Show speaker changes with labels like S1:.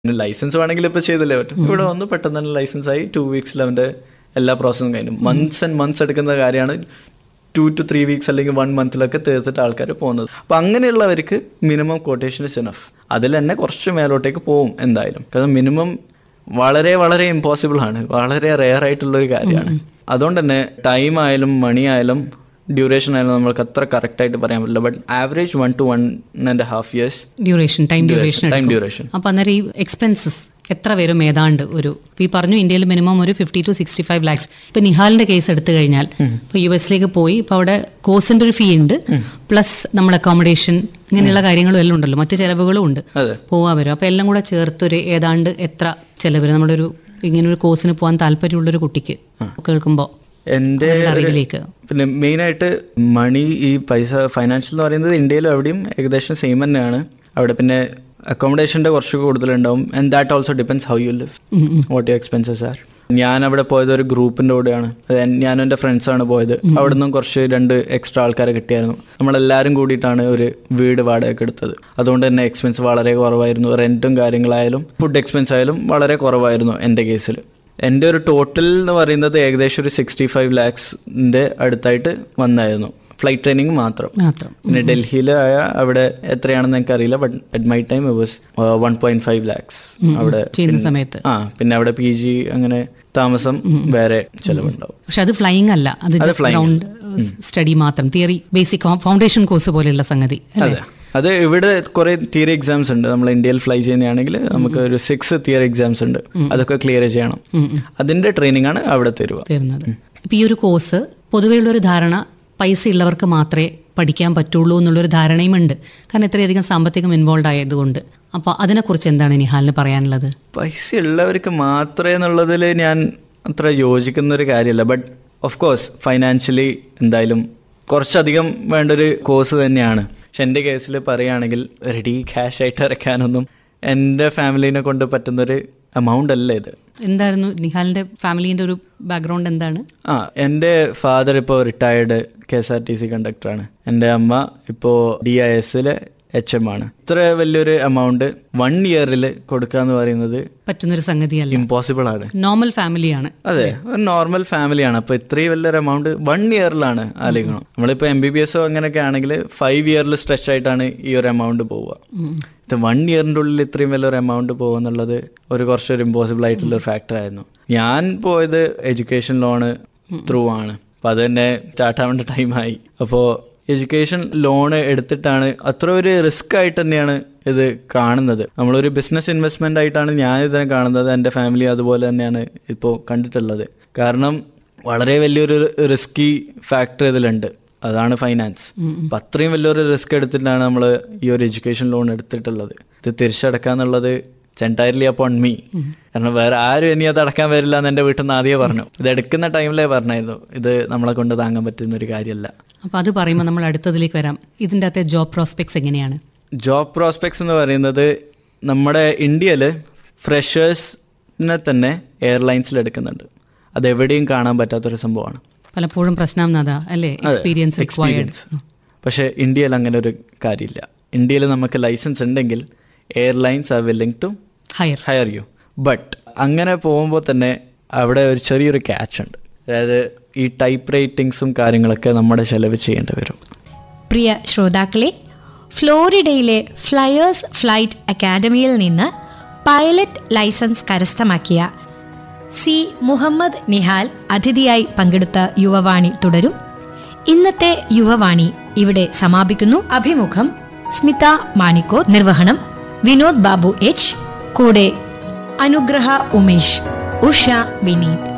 S1: പിന്നെ ലൈസൻസ് വേണമെങ്കിൽ ഇപ്പോൾ ചെയ്തല്ലേ പറ്റും ഇവിടെ വന്നു പെട്ടെന്ന് തന്നെ ലൈസൻസ് ആയി ടു വീക്സിൽ അവൻ്റെ എല്ലാ പ്രോസസ്സും കഴിഞ്ഞു മന്ത്സ് ആൻഡ് മന്ത്സ് എടുക്കുന്ന കാര്യമാണ് ടു ടു ത്രീ വീക്സ് അല്ലെങ്കിൽ വൺ മന്തിലൊക്കെ തീർത്തിട്ട് ആൾക്കാർ പോകുന്നത് അപ്പം അങ്ങനെയുള്ളവർക്ക് മിനിമം കൊട്ടേഷൻ ഇസ് എനഫ് അതിൽ തന്നെ കുറച്ച് മേലോട്ടേക്ക് പോകും എന്തായാലും കാരണം മിനിമം വളരെ വളരെ ഇമ്പോസിബിൾ ആണ് വളരെ റെയർ ആയിട്ടുള്ള ഒരു കാര്യമാണ് അതുകൊണ്ട് തന്നെ ടൈം ആയാലും മണി ആയാലും ഡ്യൂറേഷൻ ആയാലും നമ്മൾക്ക് അത്ര കറക്റ്റ് ആയിട്ട് പറയാൻ പറ്റില്ല but average one to one and half years
S2: duration time duration
S1: time duration
S2: അപ്പൊ അന്നേരം ഈ എക്സ്പെൻസസ് എത്ര വരും ഏതാണ്ട് ഒരു ഇപ്പൊ ഈ പറഞ്ഞു ഇന്ത്യയിൽ മിനിമം ഒരു fifty to sixty five lakhs ഇപ്പൊ നിഹാലിന്റെ കേസ് എടുത്തു കഴിഞ്ഞാൽ ഇപ്പൊ യു എസിലേക്ക് പോയി ഇപ്പൊ അവിടെ കോഴ്സിന്റെ ഒരു ഫീ ഉണ്ട് പ്ലസ് നമ്മൾ അക്കോമഡേഷൻ ഇങ്ങനെയുള്ള കാര്യങ്ങളും എല്ലാം ഉണ്ടല്ലോ മറ്റു ചെലവുകളും ഉണ്ട്
S1: അതെ
S2: പോവാൻ വരും അപ്പൊ എല്ലാം കൂടെ ചേർത്തൊരു ഏതാണ്ട് എത്ര ചെലവ് വരും നമ്മളൊരു ഇങ്ങനെ ഒരു കോഴ്സിന് പോകാൻ താല്പര്യമുള്ള ഒരു കുട്ടിക്ക് കേൾക്കുമ്പോൾ
S1: എൻ്റെ
S2: അറിവിലേക്ക്
S1: പിന്നെ മെയിനായിട്ട് മണി ഈ പൈസ ഫൈനാൻഷ്യൽ എന്ന് പറയുന്നത് ഇന്ത്യയിലും എവിടെയും ഏകദേശം സെയിം തന്നെയാണ് അവിടെ പിന്നെ അക്കോമഡേഷൻ്റെ കുറച്ച് കൂടുതലുണ്ടാവും and that also depends how you live what you expenses are ഞാൻ അവിടെ പോയത് ഒരു ഗ്രൂപ്പിൻ്റെ കൂടെയാണ് അത് എൻ- ഞാനും എൻ്റെ ഫ്രണ്ട്സാണ് പോയത് അവിടെ നിന്നും കുറച്ച് രണ്ട് എക്സ്ട്രാ ആൾക്കാരെ കിട്ടിയായിരുന്നു നമ്മളെല്ലാവരും കൂടിയിട്ടാണ് ഒരു വീട് വാടകയ്ക്ക് എടുത്തത് അതുകൊണ്ട് തന്നെ എക്സ്പെൻസ് വളരെ കുറവായിരുന്നു റെൻറ്റും കാര്യങ്ങളായാലും ഫുഡ് എക്സ്പെൻസ് ആയാലും വളരെ കുറവായിരുന്നു എൻ്റെ കേസിൽ എൻ്റെ ഒരു ടോട്ടൽ എന്ന് പറയുന്നത് ഏകദേശം ഒരു സിക്സ്റ്റി ഫൈവ് ലാക്സിൻ്റെ അടുത്തായിട്ട് വന്നായിരുന്നു ഫ്ലൈറ്റ് ട്രെയിനിങ് മാത്രം
S2: മാത്രം
S1: പിന്നെ ഡൽഹിയിൽ ആയ അവിടെ എത്രയാണെന്ന് എനിക്കറിയില്ല but at my time was one point five lakhs അവിടെ
S2: ചെയ്യുന്ന സമയത്ത്
S1: ആ പിന്നെ അവിടെ പി ജി അങ്ങനെ താമസം വേറെ ചെലവുണ്ടാവും
S2: പക്ഷെ അത് ഫ്ലൈയിങ് അല്ല അത് ജസ്റ്റ് ഗ്രൗണ്ട് സ്റ്റഡി മാത്രം തിയറി ബേസിക് ഫൗണ്ടേഷൻ കോഴ്സ് പോലെയുള്ള സംഗതി അല്ലേ
S1: അതെ അത് ഇവിടെ കുറെ തിയറി എക്സാംസ് ഉണ്ട് നമ്മൾ ഇന്ത്യയിൽ ഫ്ലൈ ചെയ്യുന്നതാണെങ്കിൽ നമുക്ക് ഒരു സിക്സ് തിയറി എക്സാംസ് ഉണ്ട് അതൊക്കെ ക്ലിയർ ചെയ്യണം അതിന്റെ ട്രെയിനിങ് ആണ് അവിടെ തരുക
S2: തരുന്നത് ഇപ്പൊ ഈ ഒരു കോഴ്സ് പൊതുവെയുള്ള ഒരു ധാരണ പൈസ ഉള്ളവർക്ക് മാത്രമേ പഠിക്കാൻ പറ്റുള്ളൂ എന്നുള്ളൊരു ധാരണയും ഉണ്ട് കാരണം ഇത്രയധികം സാമ്പത്തികം ഇൻവോൾവ് ആയതുകൊണ്ട് അപ്പോൾ അതിനെക്കുറിച്ച് എന്താണ് നിഹാലിന് പറയാനുള്ളത്
S1: പൈസ ഉള്ളവർക്ക് മാത്രമേ എന്നുള്ളതിൽ ഞാൻ അത്ര യോജിക്കുന്ന ഒരു കാര്യമല്ല ബട്ട് ഓഫ് കോഴ്സ് ഫൈനാൻഷ്യലി എന്തായാലും കുറച്ചധികം വേണ്ട ഒരു കോഴ്സ് തന്നെയാണ് പക്ഷെ എൻ്റെ കേസിൽ പറയുകയാണെങ്കിൽ റെഡി ക്യാഷ് ആയിട്ട് ഇറക്കാനൊന്നും എൻ്റെ ഫാമിലിനെ കൊണ്ട് പറ്റുന്നൊരു എമൗണ്ട് അല്ല ഇത്
S2: എന്തായിരുന്നു നിഹാലിന്റെ ഫാമിലിന്റെ ഒരു ബാക്ക്ഗ്രൗണ്ട് എന്താണ്
S1: ആ എൻ്റെ ഫാദർ ഇപ്പോൾ retired K S R T C കണ്ടക്ടറാണ് എൻ്റെ അമ്മ ഇപ്പോൾ ഡി ഐ എസിലെ എച്ച് എം ആണ് ഇത്ര വലിയൊരു എമൗണ്ട് വൺ ഇയറിൽ കൊടുക്കുക എന്ന് പറയുന്നത്
S2: പറ്റുന്നൊരു സംഗതിയല്ല
S1: ഇമ്പോസിബിൾ ആണ്
S2: നോർമൽ ഫാമിലിയാണ്
S1: അതെ ഒരു നോർമൽ ഫാമിലിയാണ് അപ്പൊ ഇത്രയും വലിയൊരു എമൗണ്ട് വൺ ഇയറിലാണ് ആലോചിക്കണം നമ്മളിപ്പോ എം ബി ബി എസോ അങ്ങനെയൊക്കെ ആണെങ്കിൽ ഫൈവ് ഇയറിൽ സ്ട്രെച്ച് ആയിട്ടാണ് ഈ ഒരു എമൗണ്ട് പോവുക ഇത് വൺ ഇയറിന്റെ ഉള്ളിൽ ഇത്രയും വലിയൊരു എമൗണ്ട് പോകുക എന്നുള്ളത് ഒരു കുറച്ചൊരു ഇമ്പോസിബിൾ ആയിട്ടുള്ള ഒരു ഫാക്ടർ ആയിരുന്നു ഞാൻ പോയത് എഡ്യൂക്കേഷൻ ലോണ് ത്രൂ ആണ് അപ്പൊ അത് തന്നെ സ്റ്റാർട്ട് ആവേണ്ട ടൈമായി അപ്പോൾ എഡ്യൂക്കേഷൻ ലോൺ എടുത്തിട്ടാണ് അത്ര ഒരു റിസ്ക് ആയിട്ട് തന്നെയാണ് ഇത് കാണുന്നത് നമ്മളൊരു ബിസിനസ് ഇൻവെസ്റ്റ്മെന്റ് ആയിട്ടാണ് ഞാൻ ഇതിനെ കാണുന്നത് എൻ്റെ ഫാമിലി അതുപോലെ തന്നെയാണ് ഇപ്പോൾ കണ്ടിട്ടുള്ളത് കാരണം വളരെ വലിയൊരു റിസ്കി ഫാക്ടർ ഇതിലുണ്ട് അതാണ് ഫൈനാൻസ് അപ്പം അത്രയും വലിയൊരു റിസ്ക് എടുത്തിട്ടാണ് നമ്മൾ ഈ ഒരു എഡ്യൂക്കേഷൻ ലോൺ എടുത്തിട്ടുള്ളത് ഇത് തിരിച്ചടക്കാന്നുള്ളത് എൻറ്റയർലി അപ്പോൺ മീ കാരണം വേറെ ആരും ഇനി അത് അടക്കാൻ വരില്ല എന്ന് എൻ്റെ വീട്ടിൽ നിന്ന് ആദ്യമേ പറഞ്ഞു ഇത് എടുക്കുന്ന ടൈമിലേ പറഞ്ഞായിരുന്നു ഇത് നമ്മളെ കൊണ്ട് താങ്ങാൻ പറ്റുന്ന ഒരു കാര്യമല്ല
S2: അപ്പോൾ അത് പറയുമ്പോൾ നമ്മൾ അടുത്തതിലേക്ക് വരാം ഇതിൻ്റെ അകത്തെ ജോബ് പ്രോസ്പെക്ട്സ് എങ്ങനെയാണ്
S1: ജോബ് പ്രോസ്പെക്ട്സ് എന്ന് പറയുന്നത് നമ്മുടെ ഇന്ത്യയിൽ ഫ്രഷേഴ്സിനെ തന്നെ എയർലൈൻസിൽ എടുക്കുന്നുണ്ട് അത് എവിടെയും കാണാൻ പറ്റാത്തൊരു സംഭവമാണ്
S2: പലപ്പോഴും പ്രശ്നം അതാ അല്ലേ എക്സ്പീരിയൻസ് റിക്വയർഡ്
S1: പക്ഷേ ഇന്ത്യയിൽ അങ്ങനെ ഒരു കാര്യമില്ല ഇന്ത്യയിൽ നമുക്ക് ലൈസൻസ് ഉണ്ടെങ്കിൽ airlines are willing to
S2: hire
S1: hire you but അങ്ങനെ പോകുമ്പോൾ തന്നെ അവിടെ ഒരു ചെറിയൊരു ക്യാച്ച് ഉണ്ട് അതായത് ഈ ടൈപ്പ് റേറ്റിംഗ്സും കാര്യങ്ങളൊക്കെ നമ്മുടെ ചെലവ് ചെയ്യേണ്ടി വരും
S3: പ്രിയ ശ്രോതാക്കളെ ഫ്ലോറിഡയിലെ ഫ്ലയേഴ്സ് ഫ്ലൈറ്റ് അക്കാഡമിയിൽ നിന്ന് പൈലറ്റ് ലൈസൻസ് കരസ്ഥമാക്കിയ സി മുഹമ്മദ് നിഹാൽ അതിഥിയായി പങ്കെടുത്ത യുവവാണി തുടരും ഇന്നത്തെ യുവവാണി ഇവിടെ സമാപിക്കുന്നു അഭിമുഖം സ്മിത മാണിക്കോ നിർവഹണം വിനോദ് ബാബു എച്ച് കൂടെ അനുഗ്രഹ ഉമേഷ് ഉഷ വിനീത്